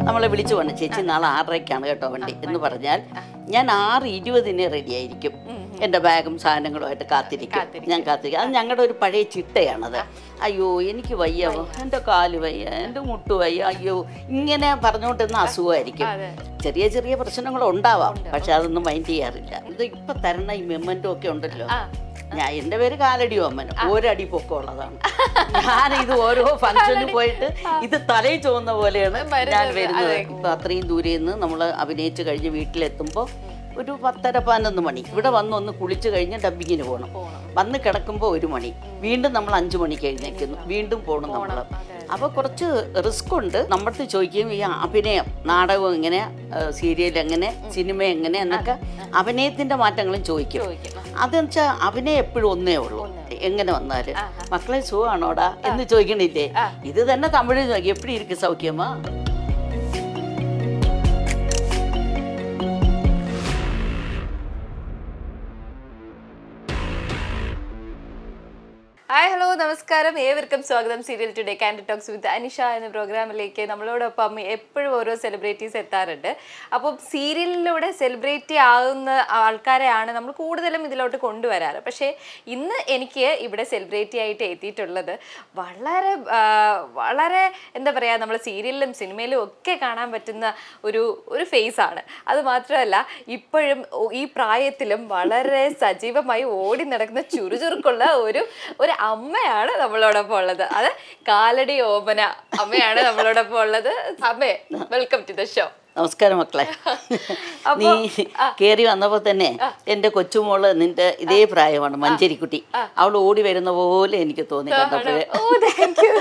നമ്മളെ വിളിച്ചു പറഞ്ഞു ചേച്ചി നാളെ ആറരയ്ക്കാണ് കേട്ടോ വണ്ടി എന്ന് പറഞ്ഞാൽ ഞാൻ ആറ് ഇരുപതിന് റെഡി ആയിരിക്കും എൻ്റെ ബാഗും സാധനങ്ങളുമായിട്ട് കാത്തിരിക്കും ഞാൻ കാത്തിരിക്കും അത് ഞങ്ങളുടെ ഒരു പഴയ ചിട്ടയാണത് അയ്യോ എനിക്ക് വയ്യ എൻ്റെ കാല് വയ്യ എൻ്റെ മുട്ട് വയ്യ അയ്യോ ഇങ്ങനെ പറഞ്ഞുകൊണ്ടിരുന്ന അസുഖമായിരിക്കും ചെറിയ ചെറിയ പ്രശ്നങ്ങൾ ഉണ്ടാവാം പക്ഷെ അതൊന്നും മൈൻഡ് ചെയ്യാറില്ല ഇത് ഇപ്പൊ തരണ ഈ മെമ്മൻറ്റും ഒക്കെ ഉണ്ടല്ലോ ഞാൻ എൻ്റെ പേര് കാലടി ഓമ്മൻ ഒരടി പൊക്കമുള്ളതാണ് ഞാൻ ഇത് ഓരോ ഫംഗ്ഷനിൽ പോയിട്ട് ഇത് തലയിൽ ചുവന്ന പോലെയാണ് ഞാൻ വരുന്നത് ഇപ്പൊ അത്രയും ദൂരെ നിന്ന് നമ്മൾ അഭിനയിച്ച് കഴിഞ്ഞ് വീട്ടിലെത്തുമ്പോൾ ഒരു പത്തര പതിനൊന്ന് മണി ഇവിടെ വന്ന് ഒന്ന് കുളിച്ച് കഴിഞ്ഞ് ഡബിങ്ങിന് പോകണം വന്ന് കിടക്കുമ്പോൾ ഒരു മണി വീണ്ടും നമ്മൾ അഞ്ചു മണിക്ക് എഴുന്നേക്കുന്നു വീണ്ടും പോകണം നമ്മൾ അപ്പോൾ കുറച്ച് റിസ്ക് ഉണ്ട് നമ്മുടെ ചോദിക്കും ഈ അഭിനയം നാടകം എങ്ങനെ സീരിയൽ എങ്ങനെ സിനിമ എങ്ങനെ എന്നൊക്കെ അഭിനയത്തിന്റെ മാറ്റങ്ങളും ചോദിക്കും അതെന്ന് വെച്ചാൽ അഭിനയം എപ്പോഴും ഒന്നേ ഉള്ളൂ എങ്ങനെ വന്നാല് മക്കളെ സുഖമാണോടാ എന്ന് ചോദിക്കണില്ലേ ഇത് തന്നെ തമിഴിൽ ചോദിക്കും എപ്പിടി ഇരിക്കും സൗഖ്യമാ ഹായ് ഹലോ നമസ്കാരം ഏവർക്കും സ്വാഗതം serial today candy talks with Anisha എന്ന പ്രോഗ്രാമിലേക്ക് നമ്മളോടൊപ്പം എപ്പോഴും ഓരോ സെലിബ്രിറ്റീസ് എത്താറുണ്ട് അപ്പം സീരിയലിലൂടെ സെലിബ്രിറ്റി ആകുന്ന ആൾക്കാരെയാണ് നമ്മൾ കൂടുതലും ഇതിലോട്ട് കൊണ്ടുവരാറ് പക്ഷേ ഇന്ന് എനിക്ക് ഇവിടെ സെലിബ്രിറ്റി ആയിട്ട് എത്തിയിട്ടുള്ളത് വളരെ ആ, വളരെ എന്താ പറയുക നമ്മൾ സീരിയലിലും സിനിമയിലും ഒക്കെ കാണാൻ പറ്റുന്ന ഒരു ഒരു ഫേസ് ആണ് അത് മാത്രമല്ല ഇപ്പോഴും ഒ- ഈ പ്രായത്തിലും വളരെ സജീവമായി ഓടി നടക്കുന്ന ചുറുചുറുക്കുള്ള ഒരു ഒരു അമ്മയാണ് നമ്മളോടൊപ്പം ഉള്ളത് അത് കാലടി ഓമന അമ്മയാണ് നമ്മളോടൊപ്പം ഉള്ളത് അമ്മേ വെൽക്കം ടു ദ ഷോ നമസ്കാരം മക്കളെ നീ കേറി വന്നപ്പോ തന്നെ എന്റെ കൊച്ചുമോള് നിന്റെ ഇതേ പ്രായമാണ് മഞ്ചേരിക്കുട്ടി അവൾ ഓടി വരുന്ന പോലെ എനിക്ക് തോന്നി കണ്ടപ്പോഴേ ഓ താങ്ക് യു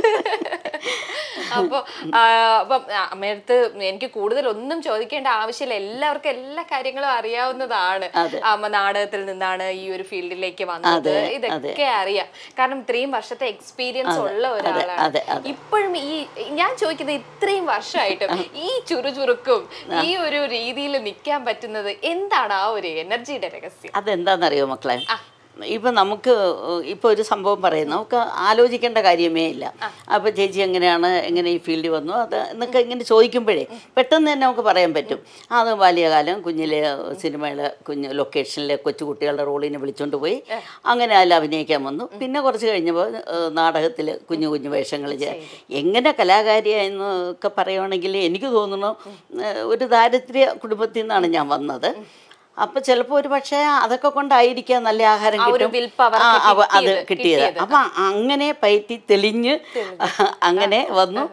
അപ്പോൾ അപ്പം അമ്മയടുത്ത് എനിക്ക് കൂടുതൽ ഒന്നും ചോദിക്കേണ്ട ആവശ്യമില്ല എല്ലാവർക്കും എല്ലാ കാര്യങ്ങളും അറിയാവുന്നതാണ് അമ്മ നാടകത്തിൽ നിന്നാണ് ഈ ഒരു ഫീൽഡിലേക്ക് വന്നത് ഇതൊക്കെ അറിയാം കാരണം ഇത്രയും വർഷത്തെ എക്സ്പീരിയൻസ് ഉള്ള ഒരാളാണ് അതെ, ഇപ്പോഴും ഈ ഞാൻ ചോദിക്കുന്നത് ഇത്രയും വർഷമായിട്ടും ഈ ചുറുചുറുക്കും ഈ ഒരു രീതിയിൽ നിൽക്കാൻ പറ്റുന്നത് എന്താണ് ആ ഒരു എനർജിയുടെ രഹസ്യം അതെന്താണെന്നറിയോ മക്കളെ ഇപ്പൊ നമുക്ക് ഇപ്പൊ ഒരു സംഭവം പറയുന്നു നമുക്ക് ആലോചിക്കേണ്ട കാര്യമേ ഇല്ല അപ്പൊ ചേച്ചി എങ്ങനെയാണ് എങ്ങനെ ഈ ഫീൽഡിൽ വന്നു അത് എന്നൊക്കെ ഇങ്ങനെ ചോദിക്കുമ്പോഴേ പെട്ടെന്ന് തന്നെ നമുക്ക് പറയാൻ പറ്റും അത് ബാല്യകാലം കുഞ്ഞിലെ സിനിമയിലെ കുഞ്ഞ് ലൊക്കേഷനിലെ കൊച്ചുകുട്ടികളുടെ റോളിനെ വിളിച്ചുകൊണ്ട് പോയി അങ്ങനെ അതിൽ അഭിനയിക്കാൻ വന്നു പിന്നെ കുറച്ച് കഴിഞ്ഞപ്പോൾ നാടകത്തിൽ കുഞ്ഞു കുഞ്ഞു വേഷങ്ങൾ ചെയ്ത് എങ്ങനെ കലാകാരിയായെന്ന് ഒക്കെ പറയുവാണെങ്കിൽ എനിക്ക് തോന്നുന്നു ഏഹ്, ഒരു ദാരിദ്ര്യ കുടുംബത്തിൽ നിന്നാണ് ഞാൻ വന്നത് അപ്പൊ ചിലപ്പോ ഒരു പക്ഷേ അതൊക്കെ കൊണ്ടായിരിക്കാം നല്ല ആഹാരം ആ ഒരു കിട്ടും willpower ആ, ഒക്കെ അവ- അത് കിട്ടിയത്, കിട്ടിയത് കിട്ടിയത്. അപ്പൊ അങ്ങനെ പയറ്റി തെളിഞ്ഞ് അങ്ങനെ വന്നു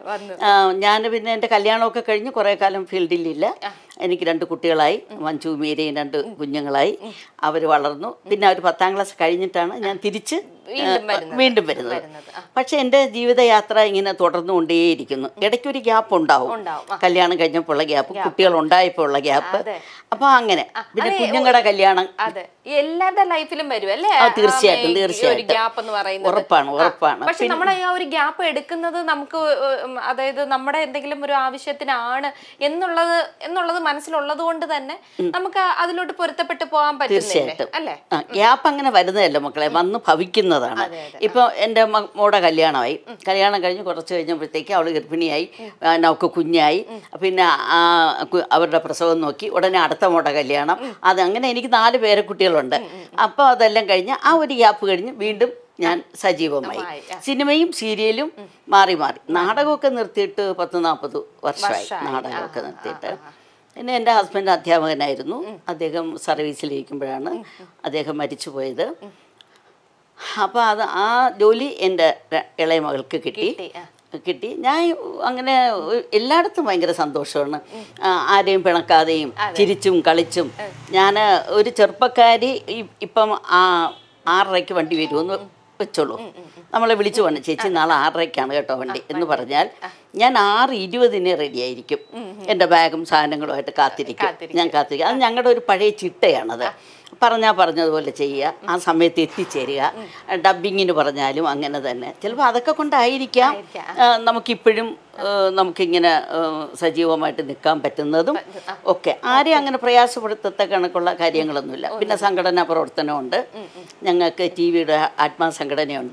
ഞാൻ പിന്നെ എൻ്റെ കല്യാണമൊക്കെ കഴിഞ്ഞ് കുറേ കാലം ഫീൽഡിലില്ല എനിക്ക് രണ്ട് കുട്ടികളായി മഞ്ജു മീരയും രണ്ട് കുഞ്ഞുങ്ങളായി അവർ വളർന്നു പിന്നെ അവർ പത്താം ക്ലാസ് കഴിഞ്ഞിട്ടാണ് ഞാൻ തിരിച്ച് വീണ്ടും വരുന്നത്. വീണ്ടും വരുന്നത് പക്ഷെ എൻ്റെ ജീവിതയാത്ര ഇങ്ങനെ തുടർന്നുകൊണ്ടേയിരിക്കുന്നു ഇടയ്ക്കൊരു ഗ്യാപ്പ് ഉണ്ടാവും ഉണ്ടാവും, കല്യാണം കഴിഞ്ഞപ്പോൾ ഉള്ള ഗ്യാപ്പ് കുട്ടികൾ ഉണ്ടായപ്പോൾ ഉള്ള ഗ്യാപ്പ് അതെ. അപ്പൊ അങ്ങനെ പിന്നെ കുഞ്ഞുങ്ങളുടെ കല്യാണം അതെ ഈ എല്ലാവരുടെ ലൈഫിലും വരും അല്ലേ ആ, തീർച്ചയായിട്ടും, ആ, ഈ ഒരു തീർച്ചയായിട്ടും. ഗ്യാപ്പ് എന്ന് പറയുന്നത് ഉറപ്പാണ് ഉറപ്പാണ് പക്ഷെ നമ്മുടെ ആ ഒരു ഗ്യാപ്പ് എടുക്കുന്നത് നമുക്ക് ഉം, അതായത് നമ്മുടെ എന്തെങ്കിലും ഒരു ആവശ്യത്തിനാണ് എന്നുള്ളത് എന്നുള്ളത് മനസ്സിലുള്ളത് കൊണ്ട് തന്നെ നമുക്ക് അതിലോട്ട് പൊരുത്തപ്പെട്ട് പോകാൻ പറ്റുന്നില്ലേ തീർച്ചയായിട്ടും. അല്ലേ ആ ഗ്യാപ്പ് അങ്ങനെ വരുന്നതല്ല മക്കളെ വന്ന് ഭവിക്കുന്നതാണ് ഇപ്പൊ എൻ്റെ മ- മോടെ കല്യാണമായി കല്യാണം കഴിഞ്ഞ് കുറച്ച് കഴിഞ്ഞപ്പോഴത്തേക്ക് അവൾ ഗർഭിണിയായി ആ, അവൾക്ക് കുഞ്ഞായി പിന്നെ ആ കു- അവരുടെ പ്രസവം നോക്കി ഉടനെ അടുത്ത മോടെ കല്യാണം അത് അങ്ങനെ എനിക്ക് നാല് പേരക്കുട്ടികളുണ്ട് അപ്പോൾ അതെല്ലാം കഴിഞ്ഞ് ആ ഒരു ഗ്യാപ്പ് കഴിഞ്ഞ് വീണ്ടും ഞാൻ സജീവമായി ആയി, സിനിമയും സീരിയലും മാറി മാറി നാടകമൊക്കെ നിർത്തിയിട്ട് പത്ത് നാൽപ്പത് വർഷമായി നാടകമൊക്കെ നിർത്തിയിട്ട് പിന്നെ എൻ്റെ ഹസ്ബൻഡ് അധ്യാപകനായിരുന്നു അദ്ദേഹം സർവീസിലിരിക്കുമ്പോഴാണ് അദ്ദേഹം മരിച്ചുപോയത് അപ്പോൾ അത് ആ ജോലി എൻ്റെ ര- ഇളയ മകൾക്ക് കിട്ടി കിട്ടി, ആ. കിട്ടി ഞാൻ അങ്ങനെ ഒ- എല്ലായിടത്തും ഭയങ്കര സന്തോഷമാണ് ആ, ആരെയും പിണക്കാതെയും ചിരിച്ചും കളിച്ചും ഞാൻ ഒരു ചെറുപ്പക്കാരി ഇ- ഇപ്പം ആ ആറരയ്ക്ക് വണ്ടി വരുമെന്ന് വെച്ചോളൂ നമ്മളെ വിളിച്ചു പറഞ്ഞു ചേച്ചി നാളെ ആറരയ്ക്കാണ് കേട്ടോ വണ്ടി എന്ന് പറഞ്ഞാൽ ഞാൻ ആറ് ഇരുപതിന് റെഡി ആയിരിക്കും എൻ്റെ ബാഗും സാധനങ്ങളുമായിട്ട് കാത്തിരിക്കും ഞാൻ കാത്തിരിക്കും അത് ഞങ്ങളുടെ ഒരു പഴയ ചിട്ടയാണത് പറഞ്ഞാൽ പറഞ്ഞതുപോലെ ചെയ്യുക ആ സമയത്ത് എത്തിച്ചേരുക ഡബ്ബിങ്ങിന് പറഞ്ഞാലും അങ്ങനെ തന്നെ ചിലപ്പോൾ അതൊക്കെ കൊണ്ടായിരിക്കാം ആ, നമുക്കിപ്പോഴും ആ, നമുക്കിങ്ങനെ ആ, സജീവമായിട്ട് നിൽക്കാൻ പറ്റുന്നതും ഒക്കെ ആരെയും അങ്ങനെ പ്രയാസപ്പെടുത്തത്ത കണക്കുള്ള കാര്യങ്ങളൊന്നുമില്ല പിന്നെ സംഘടനാ പ്രവർത്തനമുണ്ട് ഞങ്ങൾക്ക് ടി വിയുടെ ആത്മാ സംഘടനയുണ്ട്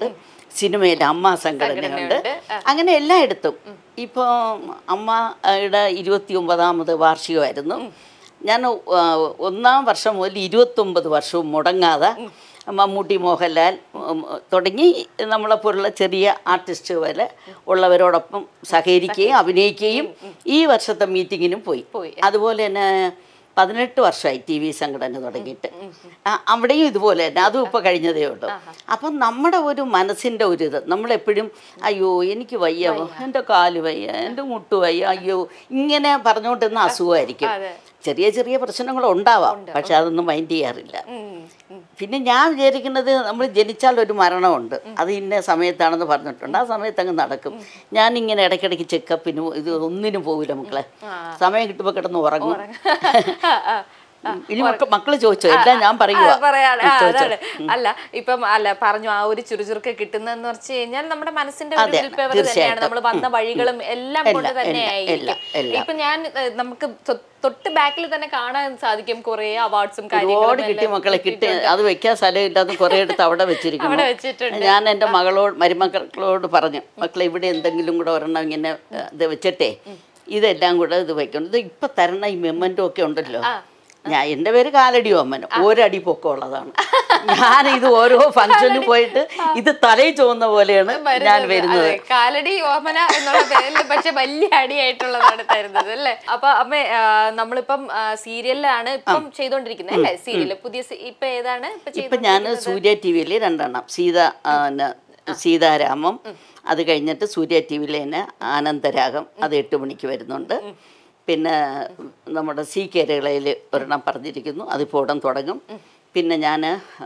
സിനിമയിൽ അമ്മ സംഘടനയുണ്ട് അങ്ങനെ എല്ലായിടത്തും ഇപ്പോൾ അമ്മയുടെ ഇരുപത്തി ഒമ്പതാമത് വാർഷികമായിരുന്നു ഞാൻ ആ, ഒന്നാം വർഷം മുതൽ ഇരുപത്തൊമ്പത് വർഷവും മുടങ്ങാതെ മമ്മൂട്ടി മോഹൻലാൽ ഉം, തുടങ്ങി നമ്മളെപ്പോലുള്ള ചെറിയ ആർട്ടിസ്റ്റ് വരെ ഉള്ളവരോടൊപ്പം സഹകരിക്കുകയും അഭിനയിക്കുകയും ഈ വർഷത്തെ മീറ്റിങ്ങിനും പോയി പോയി. അതുപോലെ തന്നെ പതിനെട്ട് വർഷമായി ടി വി സംഘടന തുടങ്ങിയിട്ട് ആ, അവിടെയും ഇതുപോലെ തന്നെ അതും ഇപ്പോൾ കഴിഞ്ഞതേ ഉള്ളൂ അപ്പം നമ്മുടെ ഒരു മനസ്സിൻ്റെ ഒരു ഇത് നമ്മളെപ്പോഴും അയ്യോ എനിക്ക് വയ്യ എൻ്റെ കാല് വയ്യ എൻ്റെ മുട്ട് വയ്യ അയ്യോ ഇങ്ങനെ പറഞ്ഞുകൊണ്ടിരുന്ന അസുഖമായിരിക്കും അതെ. ചെറിയ ചെറിയ പ്രശ്നങ്ങൾ ഉണ്ടാവാം പക്ഷെ അതൊന്നും മൈൻഡ് ചെയ്യാറില്ല ഉം, ഉം. പിന്നെ ഞാൻ വിചാരിക്കുന്നത് നമ്മൾ ജനിച്ചാൽ ഒരു മരണമുണ്ട് അത് ഇന്ന സമയത്താണെന്ന് പറഞ്ഞിട്ടുണ്ട് ആ സമയത്ത് അങ്ങ് നടക്കും ഞാൻ ഇങ്ങനെ ഇടയ്ക്കിടയ്ക്ക് ചെക്കപ്പിന് ഇത് ഒന്നിനും പോകില്ല മക്കളെ സമയം കിട്ടുമ്പോൾ കിടന്ന് ഉറങ്ങും ആ, ആ. ഇനി മക്കൾ മക്കള് ചോദിച്ചോ എല്ലാം ഞാൻ പറയുക ആ, പറയാണ് ആ, അതാണ് അല്ല ഇപ്പം അല്ല പറഞ്ഞു ആ ഒരു ചുറുചുറുക്ക് കിട്ടുന്നതെന്ന് വെച്ച് കഴിഞ്ഞാൽ നമ്മുടെ മനസ്സിന്റെ ഒരു അതെ, will power തന്നെയാണ് തീർച്ചയായിട്ടും. നമ്മൾ വന്ന വഴികളും എല്ലാം കൊണ്ട് എല്ലാം, തന്നെ എല്ലാം, ആയിരിക്കും എല്ലാം. ഇപ്പൊ ഞാൻ ഏഹ്, നമുക്ക് തൊ- തൊട്ട് ബാക്കിൽ തന്നെ കാണാൻ സാധിക്കും കുറെ അവാർഡ്സും ഒരുപാട് കാര്യങ്ങളും കിട്ടി എല്ലാം മക്കളെ കിട്ടി അത് വെക്കാൻ സ്ഥലമില്ലാതെ കുറേ എടുത്ത് അവിടെ വെച്ചിരിക്കുന്നു അവിടെ വെച്ചിട്ടുണ്ട്. ഞാൻ എൻ്റെ മകളോട് മരുമക്കളോട് പറഞ്ഞു മക്കളെ ഇവിടെ എന്തെങ്കിലും കൂടെ ഒരെണ്ണം ഇങ്ങനെ ഏ, ഇത് വെച്ചിട്ടേ ഇതെല്ലാം കൂടെ ഇത് വെക്കണം ഇത് ഇപ്പം തരണ ഈ മെമ്മൻറ്റോ ഒക്കെ ഉണ്ടല്ലോ ഞാൻ എൻ്റെ പേര് കാലടി ഓമ്മൻ ഒരടി പൊക്കമുള്ളതാണ് ഞാൻ ഇത് ഓരോ ഫംഗ്ഷന് പോയിട്ട് ഇത് തലയിൽ ചുവന്ന പോലെയാണ് ഞാൻ വരുന്നത് അതെ, കാലടി ഓമന എന്നുള്ള പേരിൽ പക്ഷെ വലിയ അടിയായിട്ടുള്ളതാണ് തരുന്നത് അല്ലേ അപ്പൊ അമ്മ നമ്മളിപ്പം സീരിയലിലാണ് ഇപ്പം ചെയ്തോണ്ടിരിക്കുന്നത് അല്ലേ സീരിയൽ പുതിയ സി- ഇപ്പൊ ഏതാണ് ഇപ്പൊ ചെയ്ത് ഇപ്പം ഞാൻ സൂര്യ ടി വിയിൽ രണ്ടെണ്ണം സീത ആ, ന- സീതാരാമം അത് കഴിഞ്ഞിട്ട് സൂര്യ ടി വിയിൽ തന്നെ ആനന്ദരാഗം അത് എട്ട് മണിക്ക് വരുന്നുണ്ട് പിന്നെ നമ്മുടെ സി കേരളയിൽ ഒരെണ്ണം പറഞ്ഞിരിക്കുന്നു അതിപ്പോൾ ഉടൻ തുടങ്ങും പിന്നെ ഞാൻ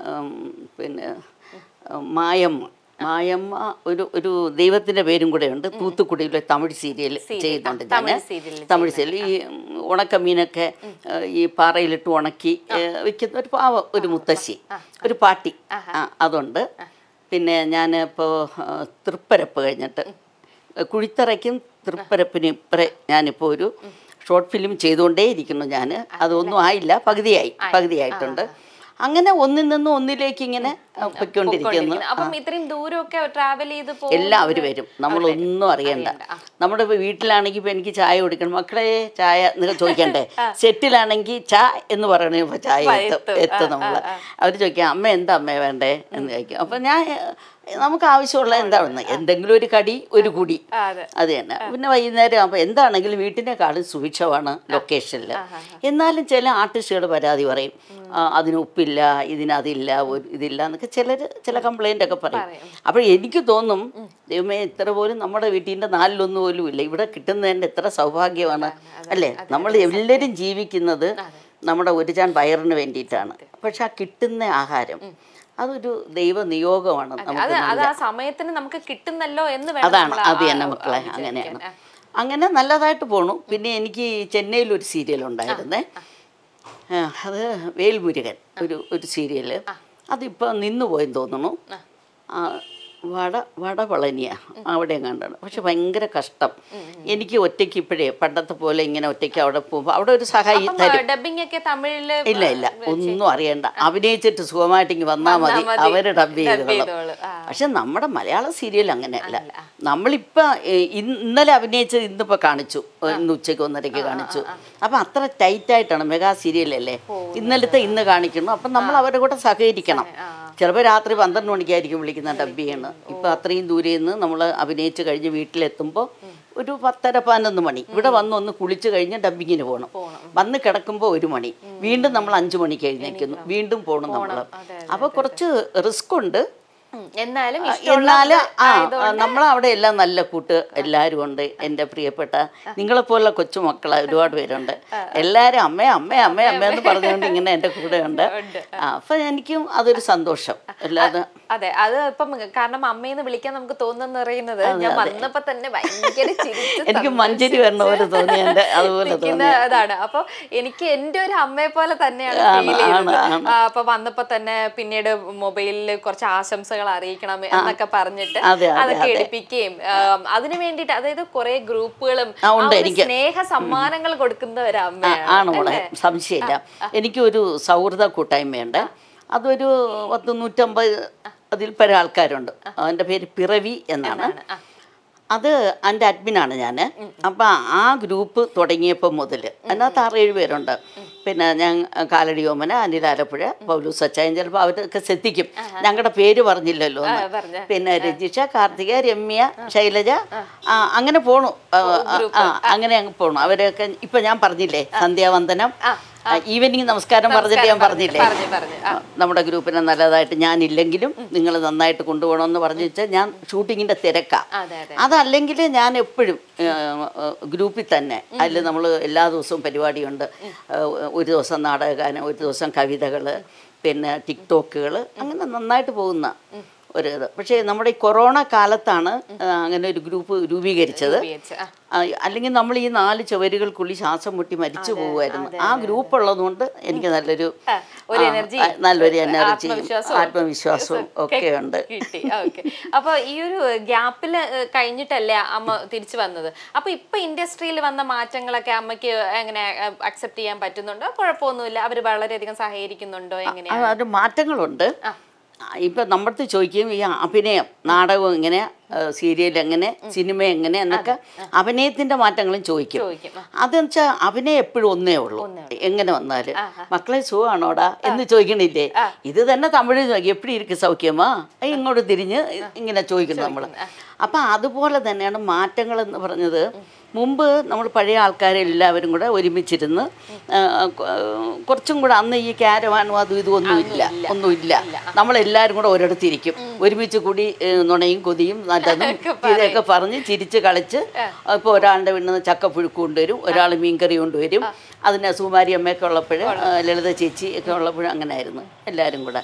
പിന്നെ ഉം, മായമ്മ മായമ്മ ഒരു ഒരു ദൈവത്തിൻ്റെ പേരും കൂടെ ഉണ്ട് തൂത്തുക്കുടിയിലെ തമിഴ് സീരിയൽ ചെയ്യുന്നുണ്ട് ഞാൻ തമിഴ് serial തമിഴ് സീരിയൽ ഈ ഉം, ഉണക്കമീനൊക്കെ ഏഹ്, ഈ പാറയിലിട്ട് ഉണക്കി ഏഹ്, വിൽക്കുന്ന ഒരു പാവ ഒരു മുത്തശ്ശി ഒരു പാട്ടി ആ അതുണ്ട് പിന്നെ ഞാൻ ഇപ്പോൾ തൃപ്പരപ്പ് കഴിഞ്ഞിട്ട് കുഴിത്തറയ്ക്കും തൃപ്പരപ്പിനും ഇപ്പറെ ഞാനിപ്പോൾ ഒരു ഷോർട്ട് ഫിലിം ചെയ്തുകൊണ്ടേ ഇരിക്കുന്നു ഞാൻ അതൊന്നും ആയില്ല പകുതിയായി പകുതിയായിട്ടുണ്ട് അങ്ങനെ ഒന്നിൽ നിന്ന് ഒന്നിലേക്ക് ഇങ്ങനെ ആ, പൊയ്ക്കൊണ്ടിരിക്കുന്നു അപ്പം ഇത്രയും ദൂരമൊക്കെ ട്രാവൽ ചെയ്ത് പോകും എല്ലാവരും വരും നമ്മളൊന്നും അറിയണ്ട നമ്മുടെ ഇപ്പോൾ വീട്ടിലാണെങ്കിൽ ഇപ്പോൾ എനിക്ക് ചായ കുടിക്കണം മക്കളെ ചായ നിങ്ങൾ ചോദിക്കണ്ടേ സെറ്റിലാണെങ്കിൽ ചാ എന്ന് പറയണപ്പോൾ ചായ എത്തും എത്തും നമ്മൾ അവർ ചോദിക്കാം അമ്മ എന്താ അമ്മ വേണ്ടേ എന്ന് ചോദിക്കും അപ്പം ഞാൻ ഏ, നമുക്ക് ആവശ്യമുള്ള എന്താണെന്ന് എന്തെങ്കിലും ഒരു കടി ഒരു കുടി ആ, അതെ അത് തന്നെ പിന്നെ വൈകുന്നേരം ആകുമ്പോൾ എന്താണെങ്കിലും വീട്ടിനേക്കാളും സുഭിക്ഷമാണ് ലൊക്കേഷനിൽ എന്നാലും ചില ആർട്ടിസ്റ്റുകൾ പരാതി പറയും ആ, അതിന് ഉപ്പില്ല ഇതിന് അതില്ല ഒരു ഇതില്ല എന്നൊക്കെ ചിലർ ചില കംപ്ലൈൻ്റ് ഒക്കെ പറയും അപ്പോൾ എനിക്ക് തോന്നും ദൈവമേ ഇത്ര പോലും നമ്മുടെ വീട്ടിൻ്റെ നാലിലൊന്നും പോലും ഇല്ല ഇവിടെ കിട്ടുന്നതിൻ്റെ എത്ര സൗഭാഗ്യമാണ് അല്ലേ നമ്മൾ എല്ലാവരും ജീവിക്കുന്നത് നമ്മുടെ ഒരു ചാൻ വയറിന് വേണ്ടിയിട്ടാണ് പക്ഷെ ആ കിട്ടുന്ന ആഹാരം അതൊരു ദൈവ നിയോഗമാണ് നമുക്ക് അത് അത് ആ സമയത്തിന് നമുക്ക് കിട്ടുന്നല്ലോ എന്ന് വേണം അതാണ് നമ്മള് അത് ആ- തന്നെ ആ- മക്കളെ ആ അങ്ങനെയാണ് വിചാരിക്കാൻ. അങ്ങനെ നല്ലതായിട്ട് പോണു പിന്നെ എനിക്ക് ചെന്നൈയിൽ ഒരു സീരിയൽ ഉണ്ടായിരുന്നേ ആ, അത് വേൽമുരുകൻ ഒരു ഒരു സീരിയൽ അതിപ്പോൾ നിന്നു പോയെന്ന് തോന്നുന്നു ആ, വട വടവളനിയ അവിടെയും കണ്ടാണ് പക്ഷെ ഭയങ്കര കഷ്ടം എനിക്ക് ഒറ്റയ്ക്ക് ഇപ്പോഴേ പണ്ടത്തെ പോലെ ഇങ്ങനെ ഒറ്റയ്ക്ക് അവിടെ പോകുമ്പോൾ അവിടെ ഒരു സഹായി തരും ഡബിംഗ് ഒക്കെ തമിഴില് ഇല്ല ഇല്ല ഒന്നും അറിയണ്ട അഭിനയിച്ചിട്ട് സുഖമായിട്ട് ഇങ്ങ് വന്നാൽ മതി മതി. അവര് ഡബ് ചെയ്തോളും ചെയ്തോളും. ആ. പക്ഷെ നമ്മുടെ മലയാള സീരിയൽ അങ്ങനെയല്ല നമ്മളിപ്പോൾ ഇന്നലെ അഭിനയിച്ചത് ഇന്നിപ്പോൾ കാണിച്ചു ഇന്ന് ഉച്ചയ്ക്ക് ഒന്നരയ്ക്ക് കാണിച്ചു അപ്പം അത്ര ടൈറ്റായിട്ടാണ് മെഗാ സീരിയലല്ലേ ഇന്നലത്തെ ഇന്ന് കാണിക്കുന്നു അപ്പം നമ്മൾ അവരുടെ കൂടെ സഹകരിക്കണം ചിലപ്പോൾ രാത്രി പന്ത്രണ്ട് മണിക്കായിരിക്കും വിളിക്കുന്ന ഡബ് ചെയ്യണം ഇപ്പം അത്രയും ദൂരെ നിന്ന് നമ്മൾ അഭിനയിച്ച് കഴിഞ്ഞ് വീട്ടിലെത്തുമ്പോൾ ഒരു പത്തര പതിനൊന്ന് മണി ഇവിടെ വന്ന് ഒന്ന് കുളിച്ച് കഴിഞ്ഞ് ഡബിങ്ങിന് പോകണം വന്ന് കിടക്കുമ്പോൾ ഒരു മണി വീണ്ടും നമ്മൾ അഞ്ച് മണിക്ക് എഴുന്നേൽക്കുന്നു വീണ്ടും പോകണം നമ്മൾ അപ്പോൾ കുറച്ച് റിസ്ക് ഉണ്ട് ഉം. എന്നാലും എന്നാൽ ആ നമ്മൾ അവിടെ എല്ലാം നല്ല കൂട്ട് എല്ലാവരും ഉണ്ട് എൻ്റെ പ്രിയപ്പെട്ട നിങ്ങളെപ്പോലുള്ള കൊച്ചുമക്കളെ ഒരുപാട് പേരുണ്ട് എല്ലാവരും അമ്മേ അമ്മേ അമ്മേ അമ്മ എന്ന് പറഞ്ഞുകൊണ്ട് ഇങ്ങനെ എൻ്റെ കൂടെ ഉണ്ട് ആ അപ്പം എനിക്കും അതൊരു സന്തോഷം അല്ലാതെ അതെ അത് ഇപ്പം കാരണം അമ്മയെന്ന് വിളിക്കാൻ നമുക്ക് തോന്നുന്നു പറയുന്നത് ഞാൻ വന്നപ്പോ തന്നെ ഭയങ്കര ചിരിച്ച് എനിക്ക് മഞ്ചേരി വരണ പോലെ തോന്നി എൻ്റെ അതുപോലെ നിൽക്കുന്ന തോന്നി അതാണ് അപ്പൊ എനിക്ക് എന്റെ ഒരു അമ്മയെ പോലെ തന്നെയാണ് ആണ്, ഫീൽ ചെയ്തത് ആണ്, ആ, അപ്പൊ വന്നപ്പോ തന്നെ പിന്നീട് മൊബൈലിൽ കുറച്ച് ആശംസകൾ അറിയിക്കണം എന്നൊക്കെ പറഞ്ഞിട്ട് അതെ, അതെ, അതൊക്കെ അതെ. എടുപ്പിക്കുകയും ആ, അതിനു വേണ്ടിയിട്ട് അതായത് കുറെ ഗ്രൂപ്പുകളും ആ, ഉണ്ട്, ആ ഒരു എനിക്ക്. സ്നേഹ സമ്മാനങ്ങൾ കൊടുക്കുന്ന ഒരു ആ, അമ്മയാണ് ആണ് മോളെ സംശയമില്ല എനിക്കൊരു സൗഹൃദ കൂട്ടായ്മയുണ്ട് അതൊരു പത്ത് നൂറ്റമ്പത് അതിൽ പല ആൾക്കാരുണ്ട് അവൻ്റെ പേര് പിറവി എന്നാണ് ആ. അത് എൻ്റെ അഡ്മിനാണ് ഞാൻ അപ്പം ആ ഗ്രൂപ്പ് തുടങ്ങിയപ്പോൾ മുതൽ അതിനകത്ത് ആറേഴ് പേരുണ്ട് പിന്നെ ഞാൻ കാലടി ഓമന അനിൽ ആലപ്പുഴ പൗലൂസ് അച്ചായൻ ചിലപ്പോൾ അവരൊക്കെ ശ്രദ്ധിക്കും ഞങ്ങളുടെ പേര് പറഞ്ഞില്ലല്ലോ എന്ന്. ആ, പറഞ്ഞ. പിന്നെ രജിഷ കാർത്തിക രമ്യ ശൈലജ ആ, അങ്ങനെ പോണു ആ, ആ, അങ്ങനെ അങ്ങ് പോണു അവരൊക്കെ ഇപ്പൊ ഞാൻ പറഞ്ഞില്ലേ സന്ധ്യാവന്ദനം ഈവനിങ് നമസ്കാരം പറഞ്ഞിട്ട് ഞാൻ പറഞ്ഞില്ലേ പറഞ്ഞു പറഞ്ഞു ആ. നമ്മുടെ ഗ്രൂപ്പിനെ നല്ലതായിട്ട് ഞാനില്ലെങ്കിലും നിങ്ങൾ നന്നായിട്ട് കൊണ്ടുപോകണമെന്ന് പറഞ്ഞു വെച്ചാൽ ഞാൻ ഷൂട്ടിങ്ങിൻ്റെ തിരക്കാ അതെ അതെ അതല്ലെങ്കിൽ ഞാൻ എപ്പോഴും ഗ്രൂപ്പിൽ തന്നെ അതിൽ നമ്മൾ എല്ലാ ദിവസവും പരിപാടിയുണ്ട് ഏഹ്, ഒരു ദിവസം നാടകഗാനം ഒരു ദിവസം കവിതകൾ പിന്നെ ടിക്ടോക്കുകൾ അങ്ങനെ നന്നായിട്ട് പോകുന്ന ഒരു ഇത് പക്ഷേ നമ്മുടെ ഈ കൊറോണ കാലത്താണ് ആ, അങ്ങനെ ഒരു ഗ്രൂപ്പ് രൂപീകരിച്ചത് ഉപയോഗിച്ച്. ആ. ആ, അല്ലെങ്കിൽ നമ്മൾ ഈ നാല് ചുവരുകൾക്കുള്ളിൽ ശ്വാസം മുട്ടി മരിച്ചു പോകുമായിരുന്നു ആ ഗ്രൂപ്പ് ഉള്ളതുകൊണ്ട് എനിക്ക് നല്ലൊരു ആ, ഒരു ആ, എനർജി ആ, നല്ലൊരു എനർജിയും ആത്മവിശ്വാസവും ആത്മവിശ്വാസവും ഒക്കെ ഉണ്ട് കിട്ടി ഓക്കെ അപ്പൊ ഈ ഒരു ഗ്യാപ്പിൽ കഴിഞ്ഞിട്ടല്ലേ അമ്മ തിരിച്ചു വന്നത് അപ്പൊ ഇപ്പൊ ഇൻഡസ്ട്രിയിൽ വന്ന മാറ്റങ്ങളൊക്കെ അമ്മയ്ക്ക് എങ്ങനെ അക്സെപ്റ്റ് ചെയ്യാൻ പറ്റുന്നുണ്ടോ കുഴപ്പമൊന്നുമില്ല അവര് വളരെയധികം സഹകരിക്കുന്നുണ്ടോ എങ്ങനെയാ ആ, അത് മാറ്റങ്ങളുണ്ട് ഇപ്പം നമ്മുടെ ചോദിക്കും ഈ അഭിനയം നാടകം എങ്ങനെ സീരിയൽ എങ്ങനെ സിനിമ എങ്ങനെ എന്നൊക്കെ അഭിനയത്തിന്റെ മാറ്റങ്ങളും ചോദിക്കും ചോദിക്കും ആ. അതെന്ന് വെച്ചാൽ അഭിനയം എപ്പോഴും ഒന്നേ ഉള്ളൂ എങ്ങനെ വന്നാല് മക്കളെ സുഖമാണോടാ എന്ന് ചോദിക്കണില്ലേ ഇത് തന്നെ തമിഴിൽ ചോദിക്കും എപ്പിടി ഇരിക്കും സൗഖ്യമാ ഇങ്ങോട്ട് തിരിഞ്ഞ് ഇങ്ങനെ ചോദിക്കുന്നു നമ്മൾ അപ്പം അതുപോലെ തന്നെയാണ് മാറ്റങ്ങൾ എന്ന് പറഞ്ഞത് മുമ്പ് നമ്മൾ പഴയ ആൾക്കാരെല്ലാവരും കൂടെ ഒരുമിച്ചിരുന്ന് ആ, കൊ- കുറച്ചും കൂടെ അന്ന് ഈ ക്യാരവാനും അതും ഇതും ഒന്നുമില്ല ഒന്നുമില്ല നമ്മളെല്ലാവരും കൂടെ ഒരിടത്തിരിക്കും ഒരുമിച്ച് കൂടി ഏ, നുണയും കൊതിയും നല്ലതും ഇതൊക്കെ പറഞ്ഞ് ചിരിച്ച് കളിച്ച് ഇപ്പോൾ ഒരാളുടെ വീട്ടിൽ നിന്ന് ചക്കപ്പുഴുക്ക് കൊണ്ടുവരും ഒരാൾ മീൻകറി കൊണ്ടുവരും അതിന് സുമാരി അമ്മയൊക്കെ ഉള്ളപ്പോൾ ലളിത ചേച്ചി ഒക്കെ ഉള്ളപ്പോഴും അങ്ങനെ ആയിരുന്നു എല്ലാവരും കൂടെ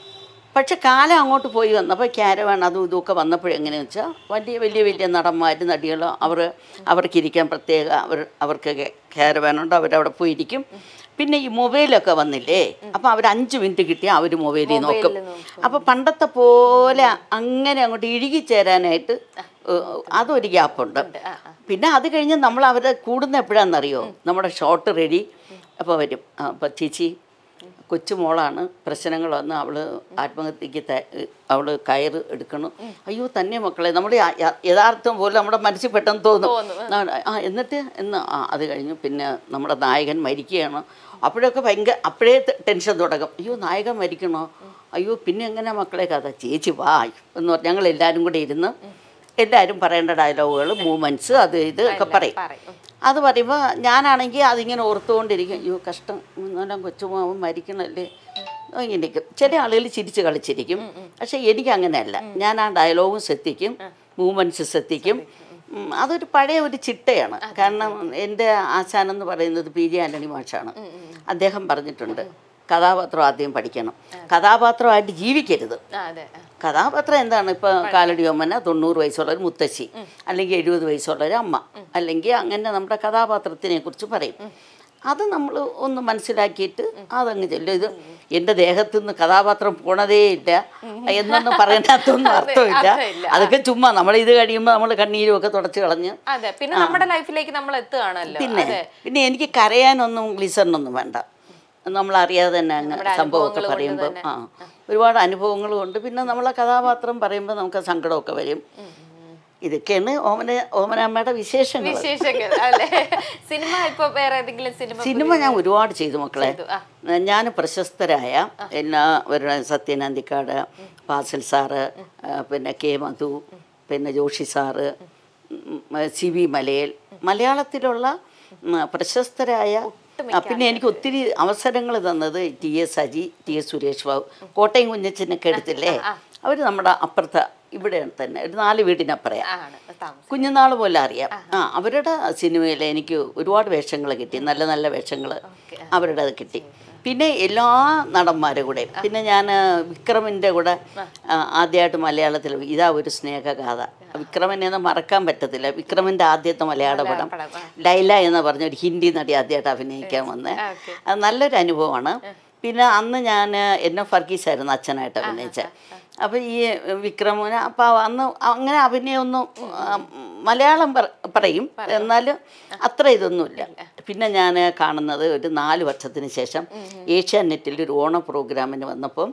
പക്ഷെ കാലം അങ്ങോട്ട് പോയി വന്നപ്പോൾ ക്യാരവാൻ അതും ഇതുമൊക്കെ വന്നപ്പോഴും എങ്ങനെയാണെന്ന് വെച്ചാൽ വലിയ വലിയ വലിയ നടന്മാർ നടികൾ അവർ അവർക്കിരിക്കാൻ പ്രത്യേക അവർ അവർക്ക് ക്യാരവാനുണ്ട് അവരവിടെ പോയിരിക്കും പിന്നെ ഈ മൊബൈലൊക്കെ വന്നില്ലേ അപ്പം അവർ അഞ്ച് മിനിറ്റ് കിട്ടിയാൽ അവർ മൊബൈലിൽ നോക്കും അപ്പോൾ പണ്ടത്തെ പോലെ അങ്ങനെ അങ്ങോട്ട് ഇഴുകിച്ചേരാനായിട്ട് ഏഹ്, അതൊരു ഗ്യാപ്പുണ്ട് പിന്നെ അത് കഴിഞ്ഞ് നമ്മൾ അവരെ കൂടുന്ന എപ്പോഴാണെന്നറിയോ നമ്മുടെ ഷോട്ട് റെഡി അപ്പോൾ വരും അപ്പോൾ ചേച്ചി കൊച്ചുമോളാണ് പ്രശ്നങ്ങൾ വന്ന് അവൾ ആത്മഹത്യക്ക് അവൾ കയറ് എടുക്കണം അയ്യോ തന്നെ മക്കളെ നമ്മുടെ യ- യ- യഥാർത്ഥം പോലെ നമ്മുടെ മനസ്സിൽ പെട്ടെന്ന് തോന്നും ആ, ആ എന്നിട്ട് എന്ന് ആ അത് കഴിഞ്ഞു പിന്നെ നമ്മുടെ നായകൻ മരിക്കുകയാണ് അപ്പോഴൊക്കെ ഭയങ്കര അപ്പോഴേ ടെ- ടെൻഷൻ തുടങ്ങും അയ്യോ നായകൻ മരിക്കണോ അയ്യോ പിന്നെ എങ്ങനെ മക്കളെ കഥ ചേച്ചി വാ എന്ന് പറഞ്ഞ് ഞങ്ങൾ എല്ലാവരും കൂടെ ഇരുന്ന് എല്ലാവരും പറയേണ്ട ഡയലോഗുകൾ മൂമെൻറ്റ്സ് അത് ഇത് ഒക്കെ പറയും പറയും അത് പറയുമ്പോൾ ഞാനാണെങ്കിൽ അതിങ്ങനെ ഓർത്തുകൊണ്ടിരിക്കും അയ്യോ കഷ്ടം നല്ല കൊച്ചുമാവും മരിക്കണല്ലേ ഇങ്ങനെ ഇരിക്കും ചില ആളുകൾ ചിരിച്ച് കളിച്ചിരിക്കും പക്ഷെ എനിക്ക് അങ്ങനെയല്ല ഞാൻ ആ ഡയലോഗും ശ്രദ്ധിക്കും മൂമെൻറ്റ്സ് ശ്രദ്ധിക്കും ഉം, അതൊരു പഴയ ഒരു ചിട്ടയാണ് കാരണം എൻ്റെ ആശാനെന്ന് പറയുന്നത് പി ജി ആൻ്റണി മാഷാണ് അദ്ദേഹം പറഞ്ഞിട്ടുണ്ട് കഥാപാത്രം ആദ്യം പഠിക്കണം കഥാപാത്രമായിട്ട് ജീവിക്കരുത് ആ, അതെ ആ. കഥാപാത്രം എന്താണ് ഇപ്പം കാലടി ഒമ്മന തൊണ്ണൂറ് വയസ്സുള്ള ഒരു മുത്തശ്ശി അല്ലെങ്കിൽ എഴുപത് വയസ്സുള്ള ഒരു അമ്മ അല്ലെങ്കിൽ അങ്ങനെ നമ്മുടെ കഥാപാത്രത്തിനെ കുറിച്ച് പറയും അത് നമ്മൾ ഒന്ന് മനസ്സിലാക്കിയിട്ട് അതങ്ങ് ചെല്ലും ഇത് എൻ്റെ ദേഹത്തു നിന്ന് കഥാപാത്രം പോണതേ ഇല്ല എന്നൊന്നും പറയുന്നതൊന്നും അർത്ഥമില്ല അർത്ഥമില്ല. അതൊക്കെ ചുമ്മാ നമ്മൾ ഇത് കഴിയുമ്പോൾ നമ്മൾ കണ്ണീരും ഒക്കെ തുടച്ച് കളഞ്ഞ് അതെ പിന്നെ നമ്മുടെ ലൈഫിലേക്ക് നമ്മൾ എത്തുകയാണല്ലോ പിന്നെ അതെ പിന്നെ എനിക്ക് കരയാനൊന്നും ഗ്ലിസറിനൊന്നും വേണ്ട നമ്മൾ അറിയാതെ തന്നെ അങ്ങ് സംഭവമൊക്കെ അനുഭവങ്ങൾ കൊണ്ട് പറയുമ്പോൾ ആ ഒരുപാട് അനുഭവങ്ങളും ഉണ്ട് പിന്നെ നമ്മളെ കഥാപാത്രം പറയുമ്പോൾ നമുക്ക് സങ്കടമൊക്കെ വരും ഇതൊക്കെയാണ് ഓമന ഓമനാമ്മയുടെ വിശേഷങ്ങൾ വിശേഷങ്ങൾ അല്ലെ സിനിമ ഇപ്പൊ വേറെ ഏതെങ്കിലും സിനിമ സിനിമ ഞാൻ ഒരുപാട് ചെയ്തു മക്കളെ ചെയ്തു, ആ. ഞാൻ പ്രശസ്തരായ എല്ലാവരുടെ സത്യൻ അന്തിക്കാട് ഫാസിൽ സാറ് ആ, പിന്നെ കെ മധു പിന്നെ ജോഷി സാറ് ഉം, സി വി മലയൽ മലയാളത്തിലുള്ള ഉം, പ്രശസ്തരായ ആ, പിന്നെ എനിക്ക് ഒത്തിരി അവസരങ്ങൾ തന്നത് T S Aji T S Suresh Babu Kottayam കുഞ്ഞച്ചനൊക്കെ എടുത്തില്ലേ അവർ നമ്മുടെ അപ്പുറത്തെ ഇവിടെ തന്നെ ഒരു നാല് വീടിനപ്പുറയാ ആണ് താമസം കുഞ്ഞുനാൾ പോലെ അറിയാം ആ അവരുടെ സിനിമയിൽ എനിക്ക് ഒരുപാട് വേഷങ്ങൾ കിട്ടി നല്ല നല്ല വേഷങ്ങൾ അവരുടെ അത് കിട്ടി പിന്നെ എല്ലാ നടന്മാരുടെ കൂടെ പിന്നെ ഞാൻ വിക്രമിൻ്റെ കൂടെ ആദ്യമായിട്ട് മലയാളത്തിൽ ഇതാ ഒരു സ്നേഹഗാഥ വിക്രമനെ ഒന്നും മറക്കാൻ പറ്റത്തില്ല വിക്രമിൻ്റെ ആദ്യത്തെ മലയാള പടം പടം, ലൈല എന്ന് പറഞ്ഞ ഒരു ഹിന്ദി നടി ആദ്യമായിട്ട് അഭിനയിക്കാൻ വന്നത് ഓക്കെ അത് നല്ലൊരു അനുഭവമാണ് പിന്നെ അന്ന് ഞാൻ എൻ എഫ് വർഗീസായിരുന്നു അച്ഛനായിട്ട് അഭിനയിച്ചത് അപ്പോൾ ഈ വിക്രമന് അപ്പോൾ അന്ന് അങ്ങനെ അഭിനയമൊന്നും ആ, മലയാളം പറ- പറയും എന്നാലും അത്ര ഇതൊന്നുമില്ല പിന്നെ ഞാൻ കാണുന്നത് ഒരു നാല് വർഷത്തിന് ശേഷം ഏഷ്യാനെറ്റിൽ ഒരു ഓണ പ്രോഗ്രാമിന് വന്നപ്പം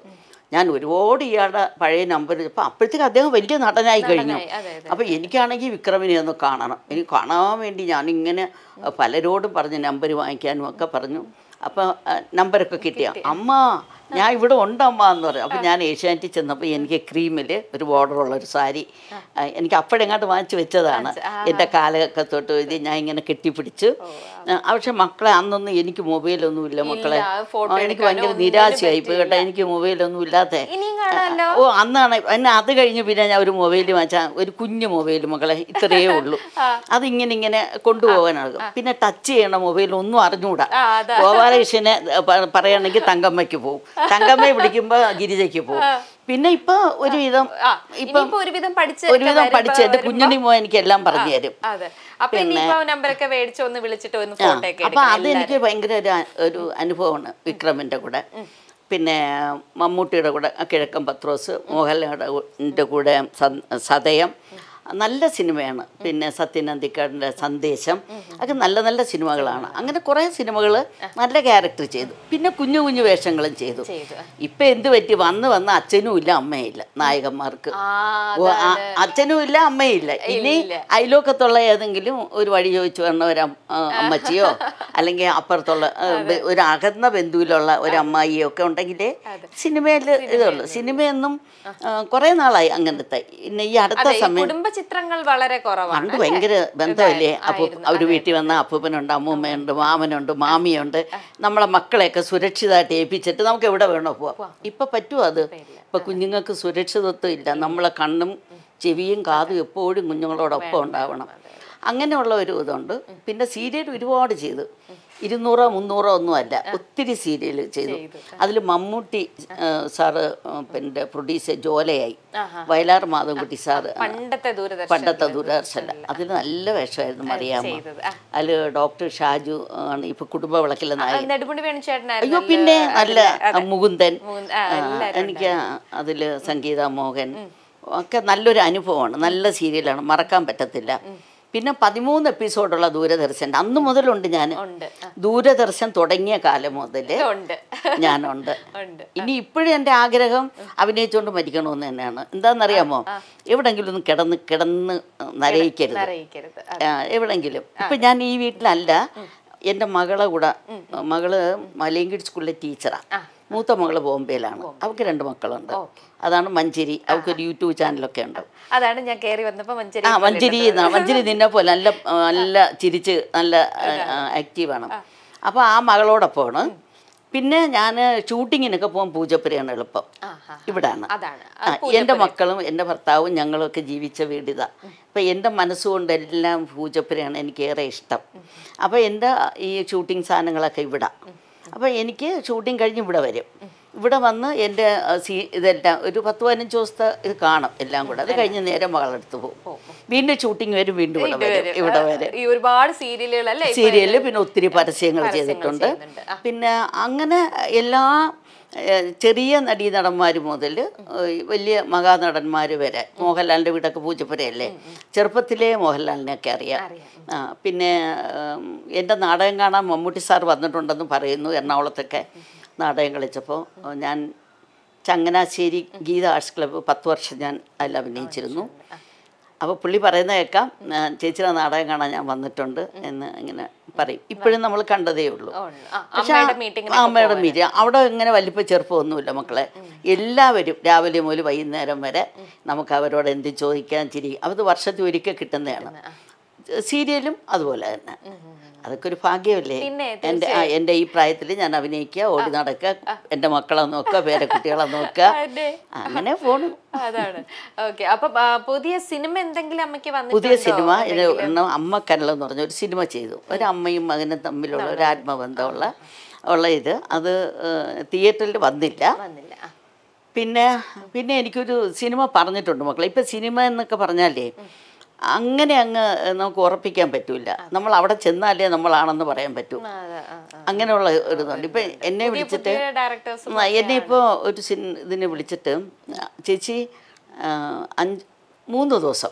ഞാൻ ഒരുപാട് ഇയാളുടെ പഴയ നമ്പർ അപ്പം അപ്പോഴത്തേക്ക് അദ്ദേഹം വലിയ നടനായി കഴിഞ്ഞു നടനായി, അതെ, അതെ. അപ്പോൾ എനിക്കാണെങ്കിൽ വിക്രമിനെ ഒന്ന് കാണണം എനിക്ക് കാണാൻ വേണ്ടി ഞാനിങ്ങനെ പലരോടും പറഞ്ഞു നമ്പർ വാങ്ങിക്കാനും ഒക്കെ പറഞ്ഞു അപ്പോൾ നമ്പരൊക്കെ കിട്ടിയ അമ്മ ഞാൻ ഇവിടെ ഉണ്ട് അമ്മ എന്ന് പറഞ്ഞു അപ്പോൾ ഞാൻ ഏഷ്യാനെറ്റിൽ ചെന്നപ്പോൾ എനിക്ക് ക്രീമിൽ ഒരു ബോർഡറുള്ള ഒരു സാരി ആ, എനിക്ക് അപ്പോഴെങ്ങാണ്ട് വാങ്ങിച്ചു വെച്ചതാണ് എൻ്റെ കാലൊക്കെ തൊട്ട് ഇത് ഞാൻ ഇങ്ങനെ കെട്ടിപ്പിടിച്ച് ആ, പക്ഷെ മക്കളെ അന്നൊന്നും എനിക്ക് മൊബൈലൊന്നും ഇല്ല മക്കളെ ആ, photo ആ, എനിക്ക് എടുക്കാനോ ഭയങ്കര ഒന്നിനും നിരാശയായി പോയി കേട്ടോ എനിക്ക് മൊബൈലൊന്നും ഇല്ലാതെ ഇനിയും കാണാമല്ലോ ഓ അന്നാണ് എന്നെ അത് കഴിഞ്ഞ് പിന്നെ ഞാൻ ഒരു മൊബൈൽ വാങ്ങിച്ചാൽ ഒരു കുഞ്ഞു മൊബൈൽ മകളെ ഇത്രയേ ഉള്ളൂ അതിങ്ങനെ ഇങ്ങനെ കൊണ്ടുപോകാനാകും പിന്നെ ടച്ച് ചെയ്യണ മൊബൈൽ ഒന്നും അറിഞ്ഞുകൂടാ ആ, അതാ. ഗോപാലകൃഷ്ണനെ പ- പറയുകയാണെങ്കിൽ തങ്കമ്മയ്ക്ക് പോകും തങ്കമ്മയെ വിളിക്കുമ്പോൾ ഗിരിജയ്ക്ക് പോകും പിന്നെ ഇപ്പൊ ഒരുവിധം ആ ഇപ്പൊ ഇനിയിപ്പോ ഒരുവിധം പഠിച്ച് ഒരുവിധം പഠിച്ച് എൻ്റെ കുഞ്ഞുണ്ണി മോ എനിക്ക് എല്ലാം പറഞ്ഞു തരും അതെ അപ്പൊ ഇനിയിപ്പോ നമ്പറൊക്കെ മേടിച്ച് ഒന്ന് വിളിച്ചിട്ട് ഒന്ന് ഫോട്ടോ ഒക്കെ അപ്പൊ എടുക്കാം അതെനിക്ക് ഭയങ്കര ഒരു അ- ഒരു അനുഭവമാണ് വിക്രമിൻ്റെ കൂടെ പിന്നെ മമ്മൂട്ടിയുടെ കൂടെ കിഴക്കൻ പത്രോസ് മോഹൻലാലിൻ്റെ കൂടെ സ- സതയം നല്ല സിനിമയാണ് പിന്നെ സത്യനന്ദിക്കാടിൻ്റെ സന്ദേശം ഒക്കെ നല്ല നല്ല സിനിമകളാണ് അങ്ങനെ കുറേ സിനിമകൾ നല്ല ക്യാരക്ടർ ചെയ്തു പിന്നെ കുഞ്ഞു കുഞ്ഞു വേഷങ്ങളും ചെയ്തു ചെയ്തു. ഇപ്പം എന്ത് പറ്റി വന്ന് വന്ന് അച്ഛനും ഇല്ല അമ്മയും ഇല്ല നായകന്മാർക്ക് ആ ഓ, ആ, അച്ഛനും ഇല്ല അമ്മയും ഇല്ല ഇനി അയലോക്കത്തുള്ള ഏതെങ്കിലും ഒരു വഴി ചോദിച്ചു വന്ന ഒരു അം- ആ, അമ്മച്ചിയോ അല്ലെങ്കിൽ അപ്പുറത്തുള്ള ആ, ബ- ഒരു അകന്ന ബന്ധുവിലുള്ള ഒരു അമ്മായിയോ ഒക്കെ ഉണ്ടെങ്കിലേ സിനിമയിൽ ഇതുള്ളൂ സിനിമയൊന്നും കുറേ നാളായി അങ്ങനത്തെ പിന്നെ ഈ അടുത്ത അതെ ഈ സമയം കുടുംബ ചിത്രങ്ങൾ വളരെ കുറവാണ് പണ്ട് ഭയങ്കര ബന്ധമല്ലേ അപ്പു അവർ വീട്ടിൽ വന്ന അപ്പൂപ്പനുണ്ട് അമ്മൂമ്മയുണ്ട് മാമനുണ്ട് മാമിയുണ്ട് നമ്മളെ മക്കളെയൊക്കെ സുരക്ഷിതമായിട്ട് ഏൽപ്പിച്ചിട്ട് നമുക്ക് എവിടെ വേണോ പോവാം ഇപ്പൊ പറ്റുമോ അത് ഇപ്പൊ കുഞ്ഞുങ്ങൾക്ക് സുരക്ഷിതത്വം ഇല്ല നമ്മളെ കണ്ണും ചെവിയും കാതും എപ്പോഴും കുഞ്ഞുങ്ങളോടൊപ്പം ഉണ്ടാവണം അങ്ങനെയുള്ള ഒരു ഇതുണ്ട് പിന്നെ സീരിയൽ ഒരുപാട് ചെയ്തു ഇരുന്നൂറോ മുന്നൂറോ ഒന്നും അല്ല ഒത്തിരി സീരിയൽ ചെയ്തു അതിൽ മമ്മൂട്ടി ആ, സാറ് ആ, പിന്നെ പ്രൊഡ്യൂസർ ജോലയായി ആഹാ. വയലാർ മാധവൻകുട്ടി സാറ് പണ്ടത്തെ ദൂരദർശൻ പണ്ടത്തെ ദൂരദർശന അതിൽ നല്ല വേഷമായിരുന്നു മറിയാമ്മ ചെയ്തത്. ആ. അതിൽ ഡോക്ടർ ഷാജു ആണ് ഇപ്പൊ കുടുംബ വിളക്കിലെ നായകൻ നെടുമുടി വേണു അയ്യോ ചേട്ടനായിരുന്നു പിന്നെ നല്ല മുകുന്ദൻ മുകുന്ദൻ, ആ, ആ, എല്ലാവരും എനിക്ക് അതിൽ സംഗീത മോഹൻ ഒക്കെ നല്ലൊരു അനുഭവമാണ് നല്ല സീരിയലാണ് മറക്കാൻ പറ്റത്തില്ല പിന്നെ പതിമൂന്ന് എപ്പിസോഡുള്ള ദൂരദർശൻ അന്ന് മുതലുണ്ട് ഞാൻ ഉണ്ട് ആ, ദൂരദർശൻ തുടങ്ങിയ കാലം മുതൽ ഉണ്ട് ഞാനുണ്ട് ഉണ്ട് ഇനി ഇപ്പോഴും എൻ്റെ ആഗ്രഹം അഭിനയിച്ചുകൊണ്ട് മരിക്കണമെന്ന് തന്നെയാണ് എന്താണെന്നറിയാമോ എവിടെങ്കിലും ഒന്ന് കിടന്ന് കിടന്ന് നരയിക്കരുത് അറിയിക്കരുത് ആ, എവിടെങ്കിലും ഇപ്പം ഞാൻ ഈ വീട്ടിലല്ല എൻ്റെ മകളെ കൂടെ മകള് മലയങ്കിടി സ്കൂളിലെ ടീച്ചറാണ് മൂത്ത മകള് ബോംബെയിലാണ് അവൾക്ക് രണ്ട് മക്കളുണ്ട് അതാണ് മഞ്ചേരി അവൾക്കൊരു യൂട്യൂബ് ചാനലൊക്കെ ഉണ്ട് അതാണ് ഞാൻ കേറി വന്നപ്പോ മഞ്ചേരി ആ മഞ്ചേരി എന്നാണ് മഞ്ചേരി നിന്നെ പോലെ നല്ല ആ, നല്ല ചിരിച്ച് നല്ല ആക്റ്റീവാണ് അപ്പോൾ ആ മകളോടൊപ്പമാണ് പിന്നെ ഞാൻ ഷൂട്ടിങ്ങിനൊക്കെ പോകാൻ പൂജപ്പുരയാണ് എളുപ്പം ആഹാ. ഇവിടാണ് അതാണ് ആ, എൻ്റെ മക്കളും എൻ്റെ ഭർത്താവും ഞങ്ങളൊക്കെ ജീവിച്ച വീടിതാ അപ്പം എൻ്റെ മനസ്സുകൊണ്ട് എല്ലാം പൂജപ്പുരയാണ് എനിക്ക് ഏറെ ഇഷ്ടം അപ്പോൾ എൻ്റെ ഈ ഷൂട്ടിംഗ് സാധനങ്ങളൊക്കെ ഇവിടെ അപ്പോൾ എനിക്ക് ഷൂട്ടിംഗ് കഴിഞ്ഞ് ഇവിടെ വരും ഇവിടെ വന്ന് എൻ്റെ ആ, സീ ഇതെല്ലാം ഒരു പത്ത് പതിനഞ്ച് ദിവസത്തെ ഇത് കാണും എല്ലാം കൂടെ അത് കഴിഞ്ഞ് നേരെ മകളെടുത്ത് പോകും വീണ്ടും ഷൂട്ടിംഗ് വരും വീണ്ടും ഇവിടെ വരും ഇവിടെ വരും ഈ ഒരുപാട് സീരിയലുകൾ അല്ലേ ഇപ്പൊ സീരിയലിൽ പിന്നെ ഒത്തിരി പരസ്യങ്ങൾ ചെയ്തിട്ടുണ്ട് ചെയ്യുന്നുണ്ട്. പിന്നെ അങ്ങനെ എല്ലാ ഏഹ്, ചെറിയ നടീനടന്മാർ മുതൽ വലിയ മഹാനടന്മാർ വരെ മോഹൻലാലിൻ്റെ വീടൊക്കെ പൂജപ്പുരയല്ലേ ചെറുപ്പത്തിലേ മോഹൻലാലിനെയൊക്കെ അറിയാം ആ പിന്നെ ഉം, എൻ്റെ നാടകം കാണാൻ മമ്മൂട്ടി സാർ വന്നിട്ടുണ്ടെന്ന് പറയുന്നു എറണാകുളത്തൊക്കെ നാടകം കളിച്ചപ്പോൾ ഞാൻ ചങ്ങനാശ്ശേരി ഗീത ആർട്സ് ക്ലബ്ബ് പത്ത് വർഷം ഞാൻ അതിൽ അഭിനയിച്ചിരുന്നു അപ്പോൾ പുള്ളി പറയുന്ന കേൾക്കാം ആ, ചേച്ചിയുടെ നാടകം കാണാൻ ഞാൻ വന്നിട്ടുണ്ട് എന്ന് ഇങ്ങനെ പറയും ഇപ്പോഴും നമ്മൾ കണ്ടതേ ഉള്ളൂ ഉണ്ട്. ആ, പക്ഷെ അമ്മയുടെ ആ- മീറ്റിംഗിന് ആ, അമ്മയുടെ മീറ്റിംഗ് അവിടെ ഇങ്ങനെ വലിപ്പ ചെറുപ്പമൊന്നുമില്ല മക്കളെ എല്ലാവരും രാവിലെ മുതൽ വൈകുന്നേരം വരെ നമുക്ക് അവരോട് എന്ത് ചോദിക്കാൻ ചിരി അത് വർഷത്തിൽ ഒരിക്കൽ കിട്ടുന്നതാണ് സീരിയലും അതുപോലെ തന്നെ അതൊക്കെ ഒരു ഭാഗ്യമല്ലേ പിന്നെ, എൻ്റെ ആ, എൻ്റെ ഈ പ്രായത്തിൽ ഞാൻ അഭിനയിക്കുക ഓടി നടക്കുക എൻ്റെ മക്കളെ നോക്കുക പേരക്കുട്ടികളെ നോക്കുക അതെ. അങ്ങനെ പോണു അതാണ് ഓക്കെ അപ്പൊ ആ, പുതിയ സിനിമ എന്തെങ്കിലും അമ്മയ്ക്ക് പുതിയ വന്നിട്ടുണ്ടോ സിനിമ ഇത് എണ്ണം അമ്മ കനൽ എന്ന് പറഞ്ഞ ഒരു സിനിമ ചെയ്തു ഒരു അമ്മയും മകനും തമ്മിലുള്ള ഒരു ആത്മബന്ധമുള്ള ഉള്ള ഇത് അത് തിയേറ്ററിൽ വന്നില്ല വന്നില്ല ആ. പിന്നെ പിന്നെ എനിക്കൊരു സിനിമ പറഞ്ഞിട്ടുണ്ട് മക്കളെ ഇപ്പം സിനിമ എന്നൊക്കെ പറഞ്ഞാലേ അങ്ങനെ അങ്ങ് നമുക്ക് ഉറപ്പിക്കാൻ പറ്റൂല നമ്മൾ അവിടെ ചെന്നാലേ നമ്മളാണെന്ന് പറയാൻ പറ്റൂ ആ, അതെ, ആ, ആ. അങ്ങനെയുള്ള ഒരു ഇതുണ്ട് ഇപ്പം എന്നെ വിളിച്ചിട്ട് പുതിയ ഡയറക്ടേഴ്സ് ആ, എന്നെ ഇപ്പോൾ ഒരു സിൻ ഇതിനെ വിളിച്ചിട്ട് ആ, ചേച്ചി ആ, അഞ്ച് മൂന്ന് ദിവസം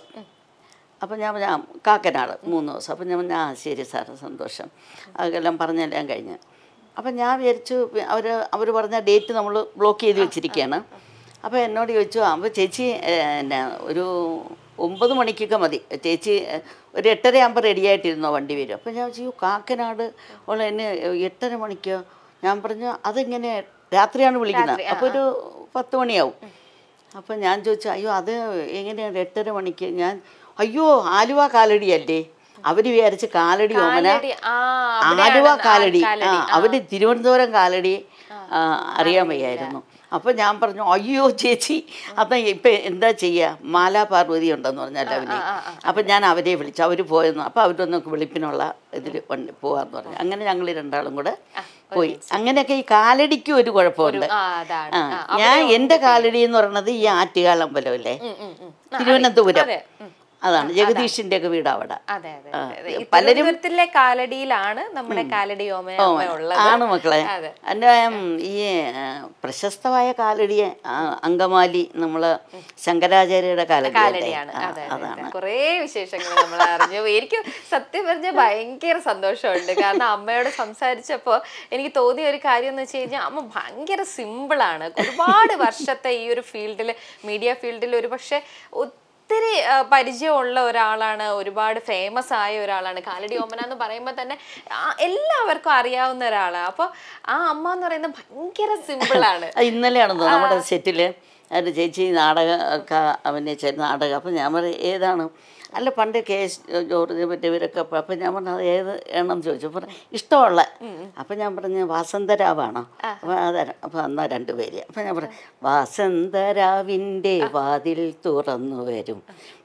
അപ്പം ഞാൻ പറഞ്ഞു, ആ കാക്കനാട് മൂന്ന് ദിവസം അപ്പം ഞാൻ പറഞ്ഞു, ആ ശരി സാറ് സന്തോഷം അതെല്ലാം പറഞ്ഞെല്ലാം കഴിഞ്ഞ് അപ്പം ഞാൻ വിചാരിച്ചു അവർ അവർ പറഞ്ഞ ഡേറ്റ് നമ്മൾ ബ്ലോക്ക് ചെയ്ത് വെച്ചിരിക്കുകയാണ് അപ്പോൾ എന്നോട് ചോദിച്ചു അപ്പോൾ ചേച്ചി ഏ, എന്നാ ഒരു ഒമ്പത് മണിക്കൊക്കെ മതി ചേച്ചി ഏ, ഒരു എട്ടര ആകുമ്പോൾ റെഡി ആയിട്ടിരുന്നോ വണ്ടി വരും അപ്പോൾ ഞാൻ ചോദിച്ചു കാക്കനാട് ഉള്ള എന്നെ എട്ടര മണിക്കോ ഞാൻ പറഞ്ഞു അതെങ്ങനെ രാത്രിയാണ് വിളിക്കുന്നത് അപ്പോൾ ഒരു പത്ത് മണിയാവും അപ്പോൾ ഞാൻ ചോദിച്ചു അയ്യോ അത് എങ്ങനെയാണ് എട്ടര മണിക്ക് ഞാൻ അയ്യോ ആലുവ കാലടിയല്ലേ അവർ വിചാരിച്ച് കാലടി ഓമന കാലടി, ആ, അവിടെയാണ് ആലുവ ആ, കാലടി ആ കാലടി, അവര് തിരുവനന്തപുരം കാലടി ആ, അറിയാൻ വയ്യായിരുന്നു അപ്പോൾ ഞാൻ പറഞ്ഞു അയ്യോ ചേച്ചി അപ്പം ഇപ്പം എന്താ ചെയ്യുക മാലാ പാർവതി ഉണ്ടെന്ന് പറഞ്ഞാൽ അവന് അപ്പം ഞാൻ അവരെ വിളിച്ചു അവർ പോയെന്ന് അപ്പോൾ അവരൊന്ന് വെളുപ്പിനുള്ള ഇതിൽ പോവാന്ന് പറഞ്ഞു അങ്ങനെ ഞങ്ങൾ രണ്ടാളും കൂടെ പോയി അങ്ങനെയൊക്കെ ഈ കാലടിക്ക് ഒരു കുഴപ്പമുണ്ട് ആ അതാണ് ആ ഞാൻ എൻ്റെ കാലടി എന്ന് പറയുന്നത് ഈ ആറ്റുകാലമ്പലമല്ലേ ഉം, ഉം, ഉം. തിരുവനന്തപുരം അതെ, ഉം. അതാണ് ജഗദീഷിൻ്റെ ഒക്കെ വീട് അവിടെ അതെ അതെ ആ, അതെ, അതെ ഈ പലരും- തിരുവനന്തപുരത്തിലെ കാലടിയിലാണ് നമ്മുടെ കാലടി ഓമ അമ്മ ഉള്ളത് ആണ് മക്കളെ അതെ. എൻ്റെ ഈ ആ, പ്രശസ്തമായ കാലടി ആ, അങ്കമാലി നമ്മള് ശങ്കരാചാര്യയുടെ കാലടി കാലടിയാണ് അതെ അതെ, അതെ കുറേ വിശേഷങ്ങൾ നമ്മൾ അറിഞ്ഞു എനിക്ക് സത്യം പറഞ്ഞ ഭയങ്കര സന്തോഷമുണ്ട് കാരണം അമ്മയോട് സംസാരിച്ചപ്പോൾ എനിക്ക് തോന്നിയ ഒരു കാര്യം എന്ന് വെച്ച് കഴിഞ്ഞാൽ അമ്മ ഭയങ്കര സിമ്പിളാണ് ഒരുപാട് വർഷത്തെ ഈ ഒരു ഫീൽഡിൽ മീഡിയ ഫീൽഡിൽ ഒരു പക്ഷേ ഒത്തിരി ആ, പരിചയമുള്ള ഒരാളാണ് ഒരുപാട് ഫേമസ് ആയ ഒരാളാണ് കാലടി ഓമന എന്ന് പറയുമ്പോൾ തന്നെ ആ, എല്ലാവർക്കും അറിയാവുന്ന ഒരാളാണ് അപ്പോൾ ആ അമ്മ എന്ന് പറയുന്നത് ഭയങ്കര സിമ്പിളാണ് അത് ഇന്നലെയാണെന്ന് തോന്നുന്നു നമ്മുടെ സെറ്റില് ഒരു ചേച്ചി നാടകം ഒക്കെ അഭിനയിച്ച നാടകം അപ്പം ഞാൻ പറയും ഏതാണ് അല്ല പണ്ട് കെ എസ് ജോർജ് മറ്റേവരൊക്കെ അപ്പം അപ്പം ഞാൻ പറഞ്ഞു അത് ഏത് എണ്ണം ചോദിച്ചു അപ്പം ഇഷ്ടമുള്ള അപ്പം ഞാൻ പറഞ്ഞു വാസന്തരാവാണോ അപ്പം അതാണ് അപ്പം എന്നാ രണ്ടുപേര് അപ്പം ഞാൻ പറഞ്ഞു വാസന്തരാവിൻ്റെ വാതിൽ തുറന്നു വരും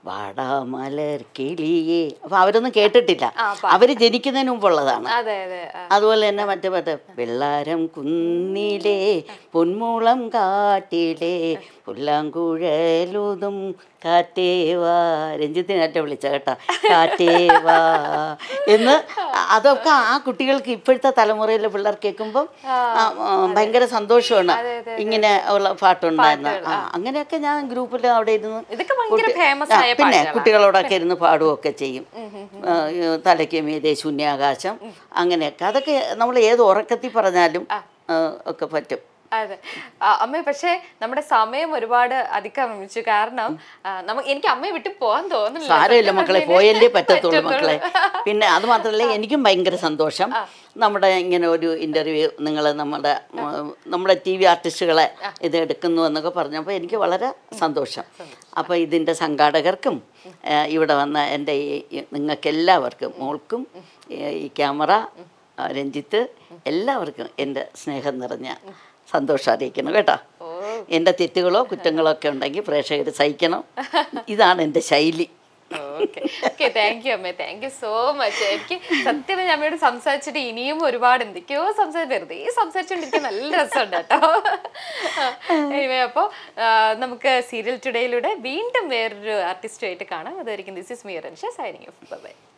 വാടാമലർ കിളിയേ അപ്പം അവരൊന്നും കേട്ടിട്ടില്ല അവർ ജനിക്കുന്നതിന് മുമ്പുള്ളതാണ് അതെ അതെ ആ. അതുപോലെ തന്നെ മറ്റേ മറ്റേ വെള്ളാരം കുന്നിലെ പൊന്മുളം കാട്ടിലെ പുല്ലാങ്കുഴലുതും കാറ്റേവാ രഞ്ജിത്തിനേറ്റ വിളിച്ച കേട്ടോ കാറ്റേവാ എന്ന് അതൊക്കെ ആ കുട്ടികൾക്ക് ഇപ്പോഴത്തെ തലമുറയിലെ പിള്ളേർ കേൾക്കുമ്പം ആ, ആ, ഭയങ്കര സന്തോഷമാണ് ഇങ്ങനെ ഉള്ള പാട്ടുണ്ടായിരുന്നു ആ അങ്ങനെയൊക്കെ ഞാൻ ഗ്രൂപ്പിൽ അവിടെ ഇരുന്ന് ഇതൊക്കെ ഭയങ്കര കുട്ടി- ഫേമസ് ആ, ആയ പിന്നെ പാട്ടുകളാണ്. കുട്ടികളോടൊക്കെ ഇരുന്ന് പാടുകയൊക്കെ ചെയ്യും ആ, ഈ തലയ്ക്ക് മീതെ ശൂന്യാകാശം അങ്ങനെയൊക്കെ അതൊക്കെ നമ്മൾ ഏത് ഉറക്കത്തിൽ പറഞ്ഞാലും ആ, ഒക്കെ പറ്റും അതെ ആ, അമ്മ പക്ഷേ നമ്മുടെ സമയം ഒരുപാട് അതിക്രമിച്ചു കാരണം ആ, നമ്മ എനിക്ക് അമ്മയെ വിട്ട് പോകാൻ തോന്നുന്നില്ല സാരമില്ല സത്യം മക്കളെ പറഞ്ഞാല് പോയല്ലേ പറ്റത്തുള്ളൂ പറ്റത്തുള്ളൂ. മക്കളെ പിന്നെ അത് മാത്രമല്ല എനിക്കും ഭയങ്കര സന്തോഷം നമ്മുടെ ഇങ്ങനെ ഒരു ഇൻ്റർവ്യൂ നിങ്ങൾ നമ്മുടെ ഉം, നമ്മുടെ ടി വി ആർട്ടിസ്റ്റുകളെ ഇത് എടുക്കുന്നു എന്നൊക്കെ പറഞ്ഞപ്പോൾ എനിക്ക് വളരെ സന്തോഷം അപ്പോൾ ഇതിൻ്റെ സംഘാടകർക്കും ഏ, ഇവിടെ വന്ന എൻ്റെ ഈ നിങ്ങൾക്കെല്ലാവർക്കും മോൾക്കും ഏ, ഈ ക്യാമറ ആ, രഞ്ജിത്ത് എല്ലാവർക്കും എൻ്റെ സ്നേഹം നിറഞ്ഞ സന്തോഷം അറിയിക്കണം കേട്ടോ എൻ്റെ തെറ്റുകളോ കുറ്റങ്ങളോ ഒക്കെ ഉണ്ടെങ്കിൽ പ്രേക്ഷകർ സഹിക്കണം ഇതാണ് എൻ്റെ ശൈലി ഓക്കെ ഓക്കെ താങ്ക് യു അമ്മേ താങ്ക് യു സോ മച്ച് എനിക്ക് സത്യം പറഞ്ഞാൽ അമ്മയോട് സംസാരിച്ചിട്ട് ഇനിയും ഒരുപാട് എന്തൊക്കെയോ സംസാരിച്ച് വെറുതെ സംസാരിച്ചുകൊണ്ടിരിക്കാൻ നല്ല രസമുണ്ട് കേട്ടോ എനിവേ അപ്പോൾ നമുക്ക് സീരിയൽ ടുഡേയിലൂടെ വീണ്ടും വേറൊരു ആർട്ടിസ്റ്റുമായിട്ട് കാണാം അതായിരിക്കും ദിസ് ഇസ് മിയർ സൈനിങ് ഓഫ് ബൈ